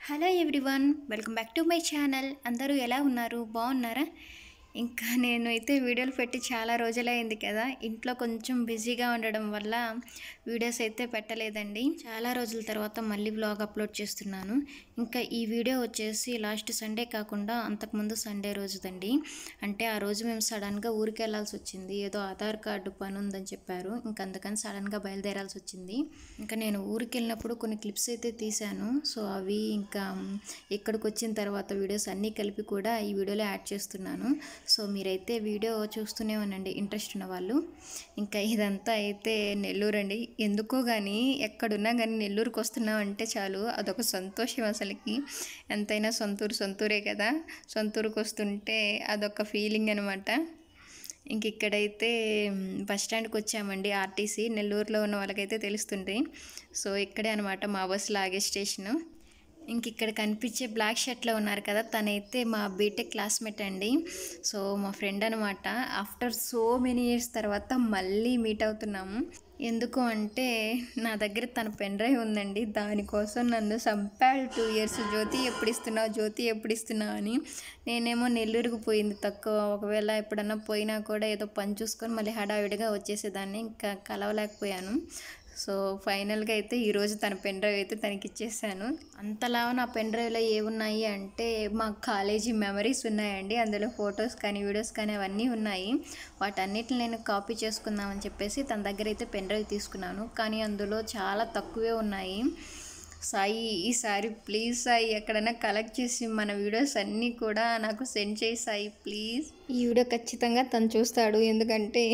Hello everyone welcome back to my channel అందరూ ఎలా ఉన్నారు బాగున్నారా ఇంకా నేను అయితే వీడియోలు పెట్టి చాలా రోజులైంది కదా ఇంట్లో కొంచెం బిజీగా ఉండడం వల్ల వీడియోస్ అయితే పెట్టలేదండి చాలా రోజుల తర్వాత మళ్ళీ వ్లాగ్ అప్లోడ్ చేస్తున్నాను ఇంకా ఈ వీడియో వచ్చేసి లాస్ట్ సండే కాకుండా అంతకుముందు సండే రోజుదండి అంటే ఆ రోజు మేము సడన్గా ఊరికి వెళ్ళాల్సి వచ్చింది ఏదో ఆధార్ కార్డు పని ఉందని చెప్పారు ఇంకా అందుకని సడన్గా బయలుదేరాల్సి వచ్చింది ఇంకా నేను ఊరికి వెళ్ళినప్పుడు కొన్ని క్లిప్స్ అయితే తీశాను సో అవి ఇంకా ఇక్కడికి వచ్చిన తర్వాత వీడియోస్ అన్నీ కలిపి కూడా ఈ వీడియోలో యాడ్ చేస్తున్నాను సో మీరైతే వీడియో చూస్తూనే ఉండండి ఇంట్రెస్ట్ ఉన్న వాళ్ళు ఇంకా ఇదంతా అయితే నెల్లూరు అండి ఎందుకో కానీ ఎక్కడున్నా కానీ నెల్లూరుకి వస్తున్నాం అంటే చాలు అదొక సంతోషం అసలుకి ఎంతైనా సొంతూరు సొంతూరే కదా సొంతూరుకి వస్తుంటే అదొక ఫీలింగ్ అనమాట ఇంక ఇక్కడైతే బస్ స్టాండ్కి వచ్చామండి ఆర్టీసీ నెల్లూరులో ఉన్న వాళ్ళకైతే తెలుస్తుంది సో ఇక్కడే అనమాట మా బస్సు లాగే స్టేషను ఇంక ఇక్కడ కనిపించే బ్లాక్ షర్ట్లో ఉన్నారు కదా తనైతే మా బీటెక్ క్లాస్మేట్ అండి సో మా ఫ్రెండ్ అనమాట ఆఫ్టర్ సో మెనీ ఇయర్స్ తర్వాత మళ్ళీ మీట్ అవుతున్నాము ఎందుకు అంటే నా దగ్గర తన పెన్ డ్రైవ్ ఉందండి దానికోసం నన్ను చంపాడు టూ ఇయర్స్ జ్యోతి ఎప్పుడు ఇస్తున్నావు జ్యోతి ఎప్పుడు ఇస్తున్నావు అని నేనేమో నెల్లూరుకు పోయింది తక్కువ ఒకవేళ ఎప్పుడన్నా పోయినా కూడా ఏదో పని చూసుకొని మళ్ళీ హడావిడిగా వచ్చేసేదాన్ని ఇంకా కలవలేకపోయాను సో ఫైనల్గా అయితే ఈరోజు తన పెన్ డ్రైవ్ అయితే తనకి ఇచ్చేసాను అంతలా నా పెన్ డ్రైవ్లో ఏమున్నాయి అంటే మా కాలేజీ మెమరీస్ ఉన్నాయండి అందులో ఫొటోస్ కానీ వీడియోస్ కానీ అవన్నీ ఉన్నాయి వాటన్నిటిని నేను కాపీ చేసుకుందామని చెప్పేసి తన దగ్గర అయితే పెన్ డ్రైవ్ తీసుకున్నాను కానీ అందులో చాలా తక్కువే ఉన్నాయి సాయి ఈసారి ప్లీజ్ సాయి ఎక్కడైనా కలెక్ట్ చేసి మన వీడియోస్ అన్నీ కూడా నాకు సెండ్ చేయి సాయి ప్లీజ్ ఈ వీడియో ఖచ్చితంగా తను చూస్తాడు ఎందుకంటే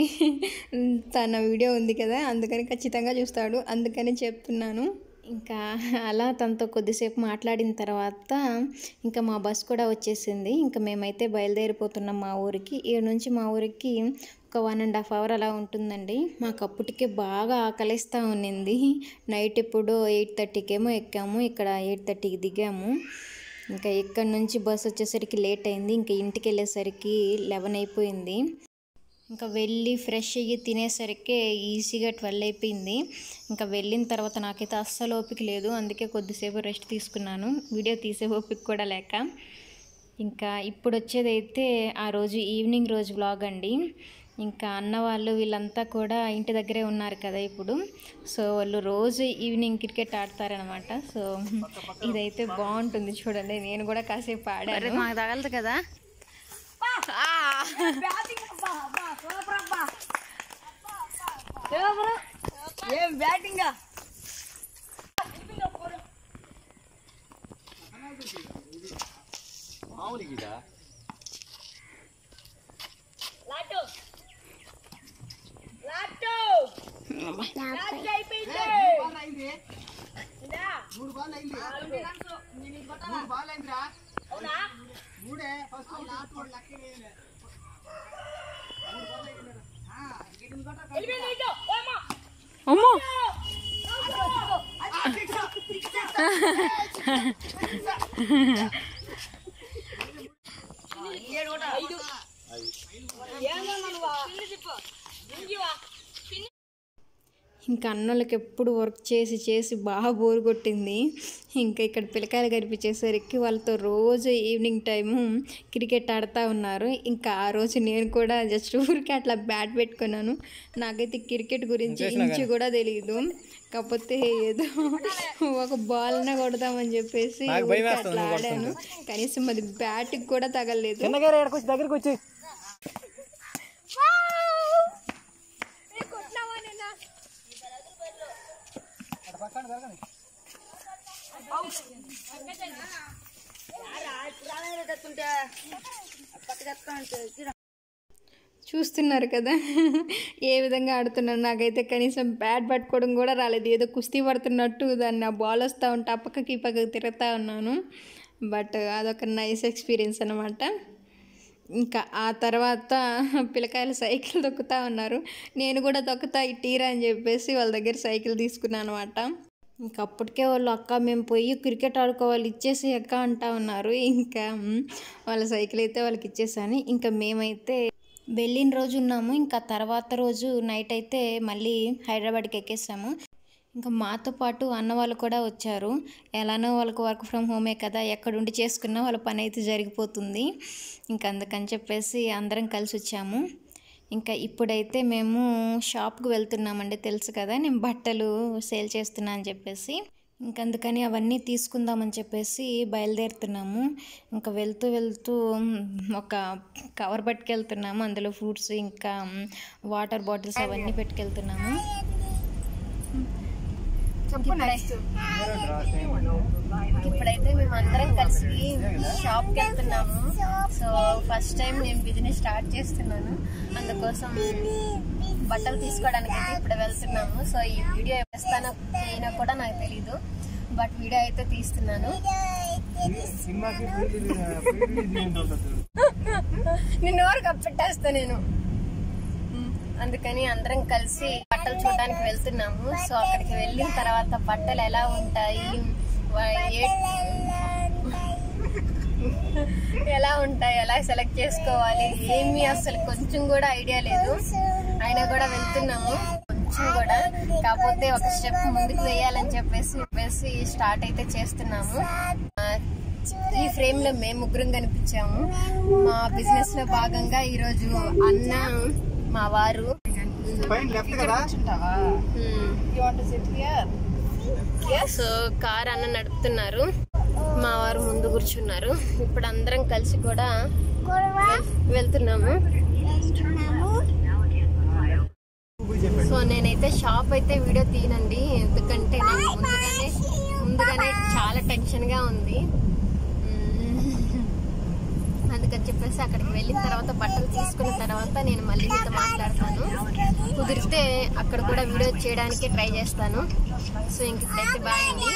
తన వీడియో ఉంది కదా అందుకని ఖచ్చితంగా చూస్తాడు అందుకని చెప్తున్నాను ఇంకా అలా తనతో కొద్దిసేపు మాట్లాడిన తర్వాత ఇంకా మా బస్ కూడా వచ్చేసింది ఇంకా మేమైతే బయలుదేరిపోతున్నాం మా ఊరికి ఈ నుంచి మా ఊరికి ఒక వన్ అండ్ హాఫ్ అవర్ అలా ఉంటుందండి మాకు అప్పటికే బాగా ఆకలిస్తూ ఉన్నింది నైట్ ఇప్పుడు ఎయిట్ థర్టీకేమో ఎక్కాము ఇక్కడ ఎయిట్ థర్టీకి దిగాము ఇంకా ఇక్కడ నుంచి బస్ వచ్చేసరికి లేట్ అయింది ఇంకా ఇంటికి వెళ్ళేసరికి లెవెన్ అయిపోయింది ఇంకా వెళ్ళి ఫ్రెష్ అయ్యి తినేసరికి ఈజీగా ట్వెల్వ్ అయిపోయింది ఇంకా వెళ్ళిన తర్వాత నాకైతే అస్సలు ఓపిక లేదు అందుకే కొద్దిసేపు రెస్ట్ తీసుకున్నాను వీడియో తీసే ఓపిక కూడా లేక ఇంకా ఇప్పుడు వచ్చేదైతే ఆ రోజు ఈవినింగ్ రోజు వ్లాగ్ అండి ఇంకా అన్న వాళ్ళు వీళ్ళంతా కూడా ఇంటి దగ్గరే ఉన్నారు కదా ఇప్పుడు సో వాళ్ళు రోజు ఈవినింగ్ క్రికెట్ ఆడతారనమాట సో ఇదైతే బాగుంటుంది చూడండి నేను కూడా కాసేపు ఆడాను మాకు తగలదు కదా ఏం బ్యాటింగ్ లాటు లాటు లాటు అయిపోయింది ఇందా. మూడు బాల్ అయింది నాలుగు రన్స్. నేను ఇది కొట్టాలా? మూడు బాల్ అయిందిరా అవునా మూడే ఫస్ట్ లాస్ట్ వాడు లక్కీ వేయలే. మూడు బాల్ అయింది ఆ, గిన్నె కొట్ట. వెళ్ళిపోయింది ఇటు. ఓయమ్మ. అమ్మో ఆ, six, six, six. ఐదు. ఏందన్నా నువ్వా? ఇంగివా? ఇంకా అన్నోళ్ళకి ఎప్పుడు వర్క్ చేసి చేసి బాగా బోర్ కొట్టింది ఇంకా ఇక్కడ పిల్లకాయలు కనిపించేసరికి వాళ్ళతో రోజు ఈవినింగ్ టైము క్రికెట్ ఆడుతూ ఉన్నారు ఇంకా ఆ రోజు నేను కూడా జస్ట్ ఊరికి అట్లా బ్యాట్ పెట్టుకున్నాను నాకైతే క్రికెట్ గురించి ఇంచు కూడా తెలియదు కాకపోతే ఏదో ఒక బాల్న కొడదామని చెప్పేసి ఊరికే అట్లా ఆడాను కనీసం అది బ్యాట్కి కూడా తగలలేదు చిన్నగా రేడకొచ్చి దగ్గరికి వచ్చి యారా, ఇప్పుడు రానేటట్టుంటే పట్టుకెత్తుకుంటే చూస్తున్నారు కదా ఏ విధంగా ఆడుతున్నాను నాకైతే కనీసం బ్యాట్ పట్టుకోవడం కూడా రాలేదు ఏదో కుస్తీ పడుతున్నట్టు దాన్ని ఆ బాల్ వస్తూ ఉంటే ఆ పక్కకి ఈ పక్కకి తిరుగుతూ ఉన్నాను బట్ అదొక నైస్ ఎక్స్పీరియన్స్ అనమాట ఇంకా ఆ తర్వాత పిల్లకాయలు సైకిల్ తొక్కుతూ ఉన్నారు నేను కూడా తొక్కుతా ఇటీరా అని చెప్పేసి వాళ్ళ దగ్గర సైకిల్ తీసుకున్నాను అనమాట ఇంకా అప్పటికే వాళ్ళు అక్క మేము పోయి క్రికెట్ ఆడుకోవాలి ఇచ్చేసి అక్క అంటా ఉన్నారు ఇంకా మ్, వాళ్ళ సైకిల్ అయితే వాళ్ళకి ఇచ్చేసాను ఇంకా మేమైతే వెళ్ళిన రోజు ఉన్నాము ఇంకా తర్వాత రోజు నైట్ అయితే మళ్ళీ హైదరాబాద్కి ఎక్కేసాము ఇంకా మాతో పాటు అన్న వాళ్ళు కూడా వచ్చారు ఎలానో వాళ్ళకు వర్క్ ఫ్రమ్ హోమే కదా ఎక్కడుండి చేసుకున్నా వాళ్ళ పని అయితే జరిగిపోతుంది ఇంకా అందుకని చెప్పేసి అందరం కలిసి వచ్చాము ఇంకా ఇప్పుడైతే మేము షాప్కి వెళ్తున్నామండి తెలుసు కదా నేను బట్టలు సేల్ చేస్తున్నా అని చెప్పేసి ఇంకా అందుకని అవన్నీ తీసుకుందామని చెప్పేసి బయలుదేరుతున్నాము ఇంకా వెళ్తూ వెళ్తూ ఒక కవర్ పట్టుకెళ్తున్నాము అందులో ఫ్రూట్స్ ఇంకా వాటర్ బాటిల్స్ అవన్నీ పెట్టుకెళ్తున్నాము ఇప్పుడైతే మేము అందరం కలిసి షాప్కి వెళ్తున్నాము సో ఫస్ట్ టైం నేను బిజినెస్ స్టార్ట్ చేస్తున్నాను అందుకోసం బట్టలు తీసుకోవడానికి అయితే ఇప్పుడు వెళ్తున్నాము సో ఈ వీడియో వేస్తానో అయినా కూడా నాకు తెలీదు బట్ వీడియో అయితే తీస్తున్నాను సినిమాకి pre release pre release event ఉంటుంది నిన్న వరకు కప్పెట్టేస్తా నేను ఉమ్, అందుకని అందరం కలిసి బట్టలు చూడడానికి వెళ్తున్నాము సో అక్కడికి వెళ్ళిన తర్వాత బట్టలు ఎలా ఉంటాయి వా- ఏ- ఎలా ఉంటాయి ఎలా సెలెక్ట్ చేసుకోవాలి ఏమీ అసలు కొంచెం కూడా ఐడియా లేదు అయినా కూడా వెళ్తున్నాము కొంచెం కూడా కాకపోతే ఒక స్టెప్ ముందుకు వేయాలని చెప్పేసి చెప్పేసి స్టార్ట్ అయితే చేస్తున్నాము ఆ, ఈ ఫ్రేమ్ లో మేము ముగ్గురం కనిపించాము మా బిజినెస్ లో భాగంగా ఈ రోజు అన్న మా వారు పైన లెఫ్ట్ కదా సో కార్ అన్న నడుపుతున్నారు మా వారు ముందు కూర్చున్నారు ఇప్పుడు అందరం కలిసి కూడా వెల్- వెళ్తున్నాము సో నేనైతే షాప్ అయితే వీడియో తీయనండి ఎందుకంటే నాకు ముందుగానే ముందుగానే చాలా టెన్షన్ గా ఉంది మ్మ్. అందుకని చెప్పేసి అక్కడికి వెళ్ళిన తర్వాత బట్టలు తీసుకున్న తర్వాత నేను మళ్ళీ మీతో మాట్లాడతాను కుదిరితే అక్కడ కూడా వీడియో చేయడానికి ట్రై చేస్తాను సో ఇంక ఇప్పుడైతే బాయ్ అండి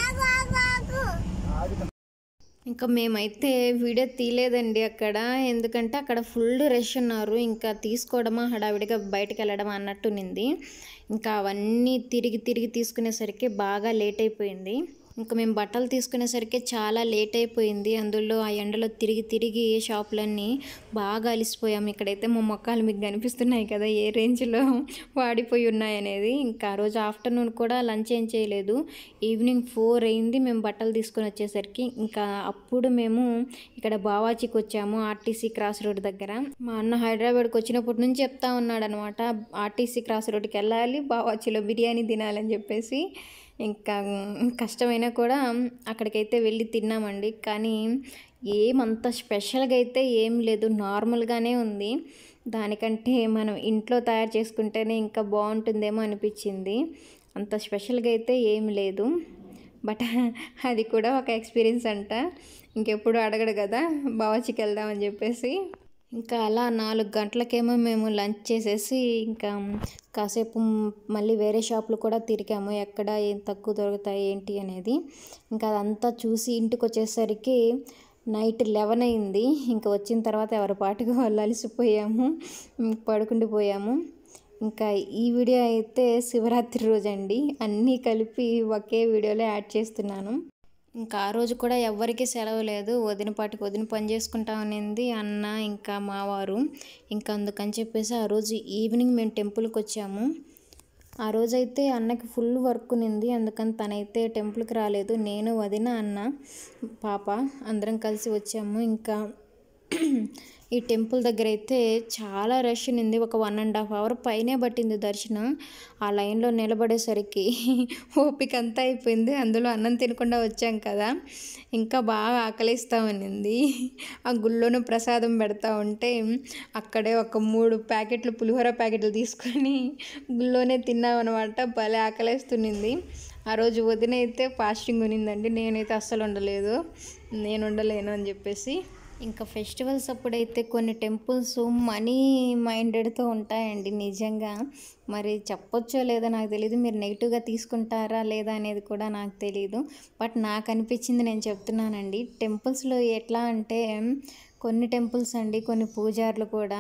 ఇంకా మేమైతే వీడియో తీయలేదండి అక్కడ ఎందుకంటే అక్కడ ఫుల్ రష్ ఉన్నారు ఇంకా తీసుకోవడమా హడావిడిగా బయటకు వెళ్ళడమా అన్నట్టునింది ఇంకా అవన్నీ తిరిగి తిరిగి తీసుకునేసరికి బాగా లేట్ అయిపోయింది ఇంకా మేము బట్టలు తీసుకునేసరికి చాలా లేట్ అయిపోయింది అందులో ఆ ఎండలో తిరిగి తిరిగి షాపులన్నీ బాగా అలిసిపోయాము ఇక్కడైతే మా మొక్కలు మీకు కనిపిస్తున్నాయి కదా ఏ రేంజ్లో వాడిపోయి ఉన్నాయి అనేది ఇంకా ఆ రోజు ఆఫ్టర్నూన్ కూడా లంచ్ ఏం చేయలేదు ఈవినింగ్ ఫోర్ అయింది మేము బట్టలు తీసుకొని వచ్చేసరికి ఇంకా అప్పుడు మేము ఇక్కడ బావాచికి వచ్చాము ఆర్టీసీ క్రాస్ రోడ్ దగ్గర మా అన్న హైదరాబాద్కి వచ్చినప్పటి నుంచి చెప్తా ఉన్నాడు అనమాట ఆర్టీసీ క్రాస్ రోడ్కి వెళ్ళాలి బావాచిలో బిర్యానీ తినాలని చెప్పేసి ఇంకా కష్టమైనా కూడా అక్కడికైతే వెళ్ళి తిన్నామండి కానీ ఏమంత స్పెషల్గా అయితే ఏం లేదు నార్మల్గానే ఉంది దానికంటే మనం ఇంట్లో తయారు చేసుకుంటేనే ఇంకా బాగుంటుందేమో అనిపించింది అంత స్పెషల్గా అయితే ఏం లేదు బట్ అది కూడా ఒక ఎక్స్పీరియన్స్ అంట ఇంకెప్పుడు అడగడు కదా బావచ్చికి వెళ్దామని చెప్పేసి ఇంకా అలా నాలుగు గంటలకేమో మేము లంచ్ చేసేసి ఇంకా కాసేపు మళ్ళీ వేరే షాపులు కూడా తిరిగాము ఎక్కడ ఏం తక్కువ దొరుకుతాయి ఏంటి అనేది ఇంకా అదంతా చూసి ఇంటికి వచ్చేసరికి నైట్ లెవెన్ అయింది ఇంకా వచ్చిన తర్వాత ఎవరి పాటుగా వాళ్ళు అలసిపోయాము ఇంక పడుకుండిపోయాము ఇంకా ఈ వీడియో అయితే శివరాత్రి రోజు అండి అన్నీ కలిపి ఒకే వీడియోలో యాడ్ చేస్తున్నాను ఇంకా ఆ రోజు కూడా ఎవ్వరికీ సెలవు లేదు వదిన పాటికి వదిన పని చేసుకుంటా ఉన్నింది అన్న ఇంకా మావారు ఇంకా అందుకని చెప్పేసి ఆ రోజు ఈవినింగ్ మేము టెంపుల్కి వచ్చాము ఆ రోజైతే అన్నకి ఫుల్ వర్క్ ఉన్నింది అందుకని తనైతే టెంపుల్కి రాలేదు నేను వదిన అన్న పాప అందరం కలిసి వచ్చాము ఇంకా ఈ టెంపుల్ దగ్గర అయితే చాలా రష్ ఉంది ఒక వన్ అండ్ హాఫ్ అవర్ పైనే పట్టింది దర్శనం ఆ లైన్లో నిలబడేసరికి ఓపిక అంతా అయిపోయింది అందులో అన్నం తినకుండా వచ్చాం కదా ఇంకా బాగా ఆకలిస్తా ఉన్నింది ఆ గుళ్ళోనూ ప్రసాదం పెడతా ఉంటే అక్కడే ఒక మూడు ప్యాకెట్లు పులిహోర ప్యాకెట్లు తీసుకొని గుళ్ళోనే తిన్నామన్నమాట భలే ఆకలిస్తున్నింది ఆ రోజు వదిన అయితే ఫాస్టింగ్ ఉన్నిందండి నేనైతే అస్సలు ఉండలేదు నేను ఉండలేను అని చెప్పేసి ఇంకా ఫెస్టివల్స్ అప్పుడైతే కొన్ని టెంపుల్స్ మనీ మైండెడ్తో ఉంటాయండి నిజంగా మరి చెప్పొచ్చో లేదో నాకు తెలియదు మీరు నెగిటివ్గా తీసుకుంటారా లేదా అనేది కూడా నాకు తెలియదు బట్ నాకు అనిపించింది నేను చెప్తున్నానండి టెంపుల్స్లో ఎట్లా అంటే కొన్ని టెంపుల్స్ అండి కొన్ని పూజారులు కూడా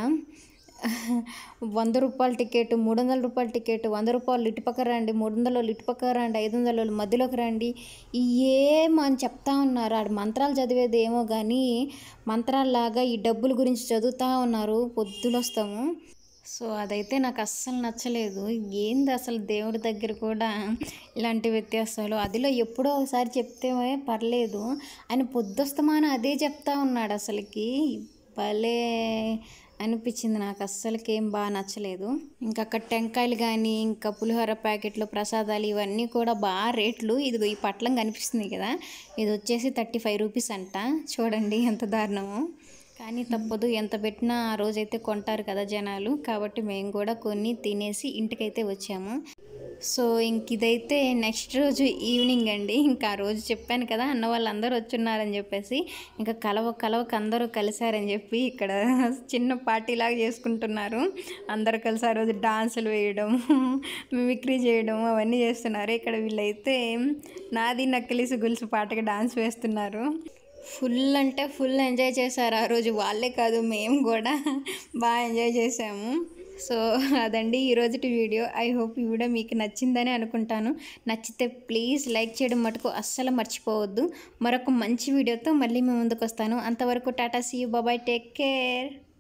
వంద రూపాయల టికెట్ మూడు వందల రూపాయల టికెట్ వంద రూపాయలు ఇటుపక్క రండి మూడు వందలు ఇటుపక్క రండి ఐదు వందలు మధ్యలోకి రండి ఏం అని చెప్తా ఉన్నారు ఆడ మంత్రాలు చదివేది ఏమో కానీ మంత్రాల్లాగా ఈ డబ్బుల గురించి చదువుతూ ఉన్నారు పొద్దులు వస్తాము సో అదైతే నాకు అస్సలు నచ్చలేదు ఏంది అసలు దేవుడి దగ్గర కూడా ఇలాంటి వ్యత్యాసాలు అదిలో ఎప్పుడో ఒకసారి చెప్తే పర్లేదు ఆయన పొద్దుస్తమాన అదే చెప్తా ఉన్నాడు అసలుకి భలే అనిపించింది నాకు అస్సలకి ఏం బాగా నచ్చలేదు ఇంకా అక్కడ టెంకాయలు కానీ ఇంకా పులిహోర ప్యాకెట్లు ప్రసాదాలు ఇవన్నీ కూడా బాగా రేట్లు ఇదిగో ఈ పట్లం కనిపిస్తుంది కదా ఇది వచ్చేసి థర్టీ ఫైవ్ రూపీస్ అంట చూడండి ఎంత దారుణమో కానీ తప్పదు ఎంత పెట్టినా ఆ రోజైతే కొంటారు కదా జనాలు కాబట్టి మేము కూడా కొన్ని తినేసి ఇంటికైతే వచ్చాము సో ఇంక ఇదైతే నెక్స్ట్ రోజు ఈవినింగ్ అండి ఇంకా ఆ రోజు చెప్పాను కదా అన్న వాళ్ళందరూ వచ్చున్నారని చెప్పేసి ఇంకా కలవ కలవక అందరూ కలిశారని చెప్పి ఇక్కడ చిన్న పార్టీలాగా చేసుకుంటున్నారు అందరూ కలిసి ఆ రోజు డాన్సులు వేయడం మిమిక్రీ చేయడం అవన్నీ చేస్తున్నారు ఇక్కడ వీళ్ళైతే నాది నక్కిలిసి గులిసి పాటకి డాన్స్ వేస్తున్నారు ఫుల్ అంటే ఫుల్ ఎంజాయ్ చేశారు ఆ రోజు వాళ్ళే కాదు మేము కూడా బాగా ఎంజాయ్ చేసాము సో అదండి ఈరోజుటి వీడియో ఐ హోప్ ఈ వీడియో మీకు నచ్చిందని అనుకుంటాను నచ్చితే ప్లీజ్ లైక్ చేయడం మటుకు అస్సలు మర్చిపోవద్దు మరొక మంచి వీడియోతో మళ్ళీ మేము ముందుకు వస్తాను అంతవరకు tata see bye bye take care